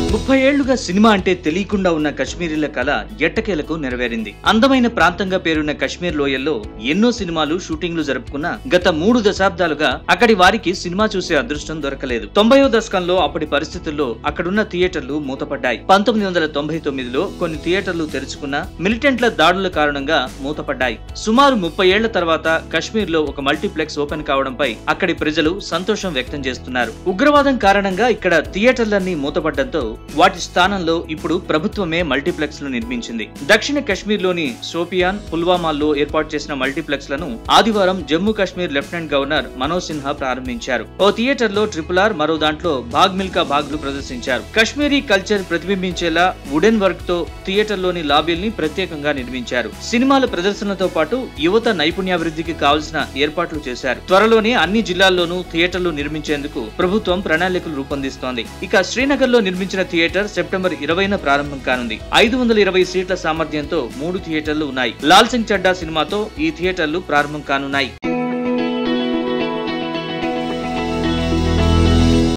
ముప్పై ఏళ్లుగా సినిమా అంటే తెలియకుండా ఉన్న కశ్మీరీల కళ ఎట్టకేలకు నెరవేరింది అందమైన ప్రాంతంగా పేరున్న కశ్మీర్ లోయల్లో ఎన్నో సినిమాలు షూటింగ్లు జరుపుకున్న గత మూడు దశాబ్దాలుగా అక్కడి వారికి సినిమా చూసే అదృష్టం దొరకలేదు తొంభైవ దశకంలో అప్పటి పరిస్థితుల్లో అక్కడున్న థియేటర్లు మూతపడ్డాయి పంతొమ్మిది వందల తొంభై తొమ్మిదిలో కొన్ని థియేటర్లు తెరుచుకున్న మిలిటెంట్ల దాడుల కారణంగా మూతపడ్డాయి సుమారు ముప్పై ఏళ్ల తర్వాత కశ్మీర్ లో ఒక మల్టీప్లెక్స్ ఓపెన్ కావడంపై అక్కడి ప్రజలు సంతోషం వ్యక్తం చేస్తున్నారు ఉగ్రవాదం కారణంగా ఇక్కడ థియేటర్లన్నీ మూతపడ్డంతో వాటి స్థానంలో ఇప్పుడు ప్రభుత్వమే మల్టీప్లెక్స్ లు నిర్మించింది దక్షిణ కశ్మీర్ లోని షోపియాన్ పుల్వామాల్లో ఏర్పాటు చేసిన మల్టీప్లెక్స్ లను ఆదివారం జమ్మూ కాశ్మీర్ లెఫ్టినెంట్ గవర్నర్ మనోజ్ సిన్హా ప్రారంభించారు ఓ థియేటర్ లో ట్రిపుల్ ఆర్ మరో దాంట్లో భాగ్ మిల్కా భాగ్ లు ప్రదర్శించారు కశ్మీరీ కల్చర్ ప్రతిబింబించేలా వుడెన్ వర్క్ తో థియేటర్ లోని లాబీల్ని ప్రత్యేకంగా నిర్మించారు సినిమాల ప్రదర్శనతో పాటు యువత నైపుణ్యాభివృద్ధికి కావాల్సిన ఏర్పాట్లు చేశారు త్వరలోనే అన్ని జిల్లాల్లోనూ థియేటర్లు నిర్మించేందుకు ప్రభుత్వం ప్రణాళికలు రూపొందిస్తోంది ఇక శ్రీనగర్ లో నిర్మించిన థియేటర్ సెప్టెంబర్ ఇరవైన ప్రారంభం కానుంది ఐదు వందల ఇరవై సీట్ల సామర్థ్యంతో మూడు థియేటర్లు ఉన్నాయి లాల్ సింగ్ చడ్డా సినిమాతో ఈ థియేటర్లు ప్రారంభం కానున్నాయి